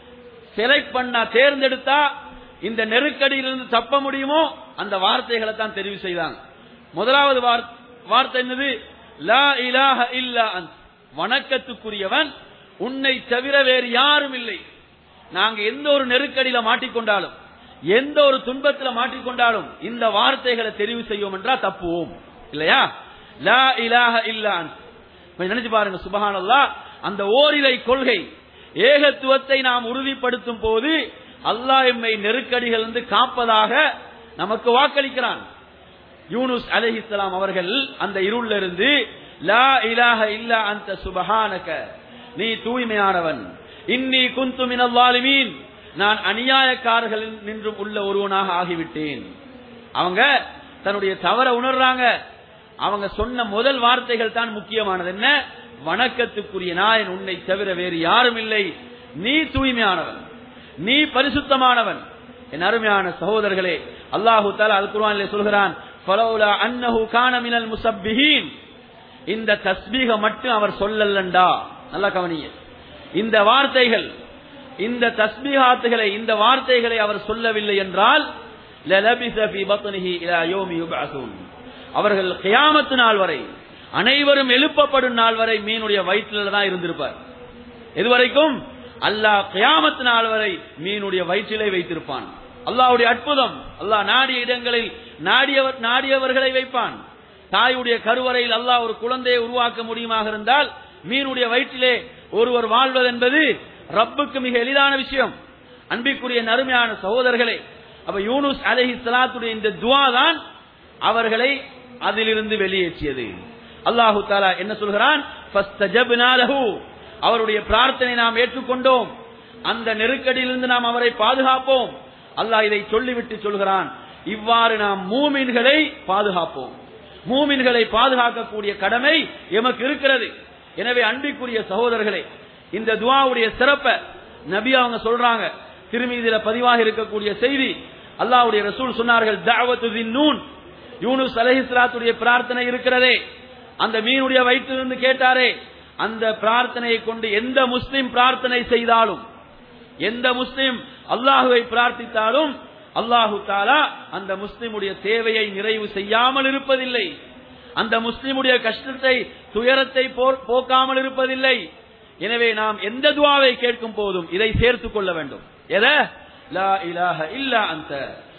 செலக்ட் பண்ணா தேர்ந்தெடுத்தா இந்த நெருக்கடியிலிருந்து தப்ப முடியுமோ அந்த வார்த்தைகளை தான் தெரிவு செய்தாங்க முதலாவது வார்- வார்த்தை என்னது லா இலாஹ இல்லா அன்த் வணக்கத்துக்குரியவன் உன்னை தவிர வேறு யாரும் இல்லை நாங்க எந்த ஒரு நெருக்கடியில மாட்டிக்கொண்டாலும் எந்த ஒரு துன்பத்துல மாட்டிக்கொண்டாலும் இந்த வார்த்தைகளை தெரிவு செய்வோம் என்றா தப்புவோம் இல்லையா லா இலாஹ இல்லா அன்த் கொஞ்சம் நினைச்சு பாருங்க சுபஹானல்லாஹ் அந்த ஓரிரை கொள்கை ஏகத்துவத்தை நாம் உறுதிப்படுத்தும் போது அல்லாஹ் எம்மை நெருக்கடிகள் இருந்து காப்பதாக நமக்கு வாக்களிக்கிறான் யூனுஸ் அலைஹிஸ்ஸலாம் அவர்கள் அந்த இருள்ல இருந்து லா இலாஹ இல்லா அந்த சுபஹானக நீ தூய்மையானவன் இன்னி குந்து மினல் ஸாலிமீன் நான் அநியாயக்காரர்களில் நின்றும் உள்ள ஒருவனாக ஆகிவிட்டேன் அவங்க தன்னுடைய தவற உணர்றாங்க அவங்க சொன்ன முதல் வார்த்தைகள் தான் முக்கியமானது என்ன வணக்கத்துக்குரிய நாயன் உன்னை தவிர வேறு யாரும் இல்லை நீ தூய்மையானவன் நீ பரிசுத்தமானவன் என் அருமையான சகோதரர்களே அல்லாஹு தாலா அல் குர்ஆனிலே சொல்கிறான் ஃபலௌலா அன்னஹு கான மினல் முஸப்பிஹீன் இந்த தஸ்பீக மட்டும் அவர் சொல்லலண்டா நல்லா கவனிய இந்த வார்த்தைகள் இந்த தஸ்பீகாத்துகளை இந்த வார்த்தைகளை அவர் சொல்லவில்லை என்றால் லலபிஸ ஃபீ பத்னிஹி இலா யௌமி யுபஅஸூன் அவர்கள் கியாமத்து நாள் வரை அனைவரும் எழுப்பப்படும் நாள் வரை மீனுடைய வயிற்றில் தான் இருந்திருப்பார் எதுவரைக்கும் அல்லாஹ் கியாமத்து நாள் வரை மீனுடைய வயிற்றிலே வைத்திருப்பான் அல்லாஹ்வுடைய அற்புதம் அல்லாஹ் நாடிய இடங்களில் நாடியவர் நாடியவர்களை வைப்பான் தாயுடைய கருவறையில் அல்லாஹ் ஒரு குழந்தையை உருவாக்க முடியுமாக இருந்தால் மீனுடைய வயிற்றிலே ஒருவர் வாழ்வது என்பது ரப்புக்கு மிக எளிதான விஷயம் அன்பிற்குரிய நறுமையான சகோதரர்களே அப்ப யூனுஸ் அலைஹி ஸலாத்துடைய இந்த துஆ தான் அவர்களை அதிலிருந்து வெளியேற்றியது அல்லாஹு தாலா என்ன சொல்கிறான் "ஃபஸ்தஜப்னா லஹு." அவருடைய பிரார்த்தனை நாம் ஏற்றுக்கொண்டோம் அந்த நெருக்கடியிலிருந்து நாம் அவரை பாதுகாப்போம் அல்லாஹ் இதை சொல்லிவிட்டு சொல்கிறான் இவ்வாறு நாம் மூமின்களை பாதுகாப்போம் மூமின்களை பாதுகாக்கக்கூடிய கடமை எமக்கு இருக்கிறது எனவே அன்பிற்குரிய சகோதரர்களே இந்த துஆவுடைய சிறப்பை நபி அவங்க சொல்றாங்க திருமீதியில பதிவாக இருக்கக்கூடிய செய்தி அல்லாஹ்வுடைய ரசூல் சொன்னார்கள் தஅவத்து தின்னூன் யூனுஸ் அலைஹிஸ்ஸலாத்துடைய பிரார்த்தனை இருக்கிறதே அந்த மீனுடைய வயிற்றிலிருந்து கேட்டாரே அந்த பிரார்த்தனையை கொண்டு எந்த முஸ்லிம் பிரார்த்தனை செய்தாலும் எந்த முஸ்லிம் அல்லாஹுவை பிரார்த்தித்தாலும் அல்லாஹு தாலா அந்த முஸ்லிமுடைய தேவையை நிறைவு செய்யாமல் இருப்பதில்லை அந்த முஸ்லிமுடைய கஷ்டத்தை துயரத்தை போ- போக்காமல் இருப்பதில்லை எனவே நாம் எந்த துவாவை கேட்கும் போதும் இதை சேர்த்துக் கொள்ள வேண்டும் எத லா இலாஹ இல்லா அந்த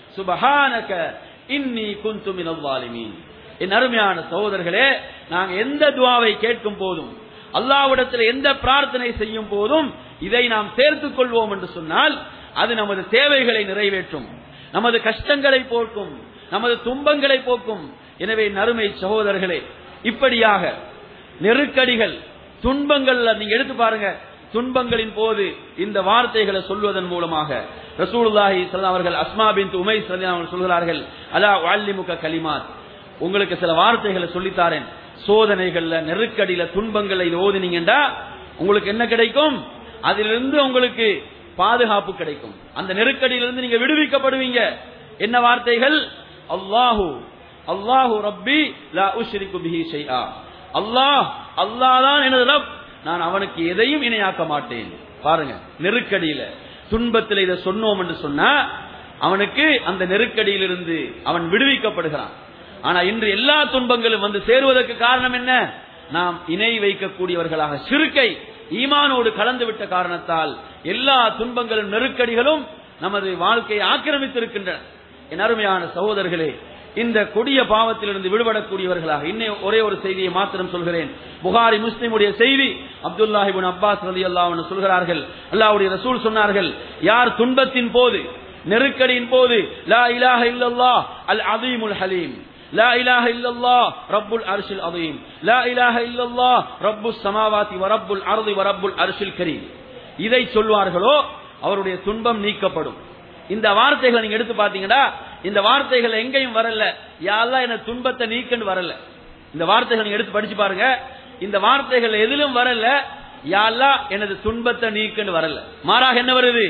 சுபஹானக இன்னி குந்து மினல் ஸாலிமீன் என் அருமையான சகோதரர்களே நாங்க எந்த துவாவை கேட்கும் போதும் அல்லாஹ்விடத்தில் எந்த பிரார்த்தனை செய்யும் போதும் இதை நாம் சேர்த்துக் கொள்வோம் என்று சொன்னால் அது நமது தேவைகளை நிறைவேற்றும் நமது கஷ்டங்களை போக்கும் நமது துன்பங்களை போக்கும் எனவே நறுமை சகோதரர்களே இப்படியாக நெருக்கடிகள் துன்பங்கள்ல நீங்க எடுத்து பாருங்க துன்பங்களின் போது இந்த வார்த்தைகளை சொல்வதன் மூலமாக ரசூலுல்லாஹி ஸல்லல்லாஹு அவர்கள் அஸ்மா பின் உமைஸ் ரலியல்லாஹு அவர்கள் சொல்கிறார்கள் அலா வல்லிமுக கலிமாத் உங்களுக்கு சில வார்த்தைகளை சொல்லித்தாரேன் சோதனைகள்ல நெருக்கடியில துன்பங்கள்ல இது ஓதினீங்கடா உங்களுக்கு என்ன கிடைக்கும் அதிலிருந்து உங்களுக்கு பாதுகாப்பு கிடைக்கும் அந்த நெருக்கடியிலிருந்து நீங்க விடுவிக்கப்படுவீங்க என்ன வார்த்தைகள் அல்லாஹு அல்லாஹு ரப்பி லா உஷ்ரிகு பிஹி ஷைஆ அல்லாஹ் அல்லாஹ் தான் எனது ரப் நான் அவனுக்கு எதையும் இணையாக்க மாட்டேன் பாருங்க நெருக்கடியில துன்பத்தில் இதை சொன்னோம் என்று சொன்னா அவனுக்கு அந்த நெருக்கடியிலிருந்து அவன் விடுவிக்கப்படுகிறான் ஆனா இன்று எல்லா துன்பங்களும் வந்து சேருவதற்கு காரணம் என்ன நாம் இணை வைக்கக்கூடியவர்களாக சிறுக்கை ஈமானோடு கலந்து விட்ட காரணத்தால் எல்லா துன்பங்களும் நெருக்கடிகளும் நமது வாழ்க்கையை ஆக்கிரமித்திருக்கின்றன என் அருமையான சகோதரர்களே இந்த கொடிய பாவத்திலிருந்து விடுபடக்கூடியவர்களாக இன்னும் ஒரே ஒரு செய்தியை மாத்திரம் சொல்கிறேன் புகாரி முஸ்லிமுடைய செய்தி அப்துல்லாஹிபின் அப்பாஸ் ரலி அல்லாஹ் சொல்கிறார்கள் அல்லாஹ்வுடைய ரசூல் சொன்னார்கள் யார் துன்பத்தின் போது நெருக்கடியின் போது லா இலாஹ இல்லல்லாஹ் அல் அதீமுல் ஹலீம் لا إله إلا الله رب العرش العظيم لا إله إلا الله رب السماوات ورب الأرض ورب العرش الكريم இதை சொல்வார்களோ அவருடைய துன்பம் நீக்கப்படும் இந்த வார்த்தைகளை நீங்க எடுத்து பாத்தீங்கன்னா இந்த வார்த்தைகள் எங்கேயும் வரல யாரெல்லாம் என்ன துன்பத்தை நீக்கன்னு வரல இந்த வார்த்தைகள் நீங்க எடுத்து படிச்சு பாருங்க இந்த வார்த்தைகள் எதிலும் வரல யாரெல்லாம் எனது துன்பத்தை நீக்கன்னு வரல மாறாக என்ன வருது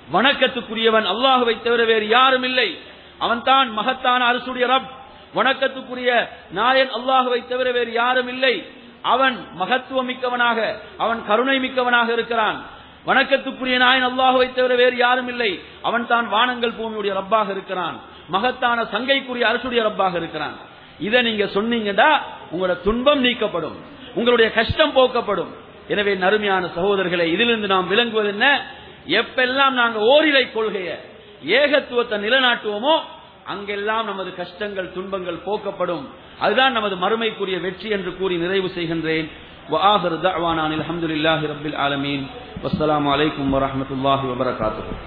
வணக்கத்துக்குரியவன் அல்லாஹுவை தவிர வேறு யாரும் இல்லை அவன்தான் மகத்தான அரசுடைய ரப் வணக்கத்துக்குரிய நாயன் அல்லாஹுவை தவிர வேறு யாரும் இல்லை அவன் மகத்துவம் மிக்கவனாக அவன் கருணை மிக்கவனாக இருக்கிறான் வணக்கத்துக்குரிய நாயன் அல்லாஹுவை தவிர வேறு யாரும் இல்லை அவன் தான் வானங்கள் பூமியுடைய ரப்பாக இருக்கிறான் மகத்தான சங்கைக்குரிய அரசுடைய ரப்பாக இருக்கிறான் இதை நீங்க சொன்னீங்கடா உங்களோட துன்பம் நீக்கப்படும் உங்களுடைய கஷ்டம் போக்கப்படும் எனவே நறுமையான சகோதரர்களை இதிலிருந்து நாம் விளங்குவது என்ன எப்பெல்லாம் நாங்க ஓரிரை கொள்கைய ஏகத்துவத்தை நிலைநாட்டுவோமோ அங்கெல்லாம் நமது கஷ்டங்கள் துன்பங்கள் போக்கப்படும் அதுதான் நமது மறுமைக்குரிய வெற்றி என்று கூறி நிறைவு செய்கின்றேன் وآخر دعوانا الحمد لله رب العالمين والسلام عليكم ورحمة الله وبركاته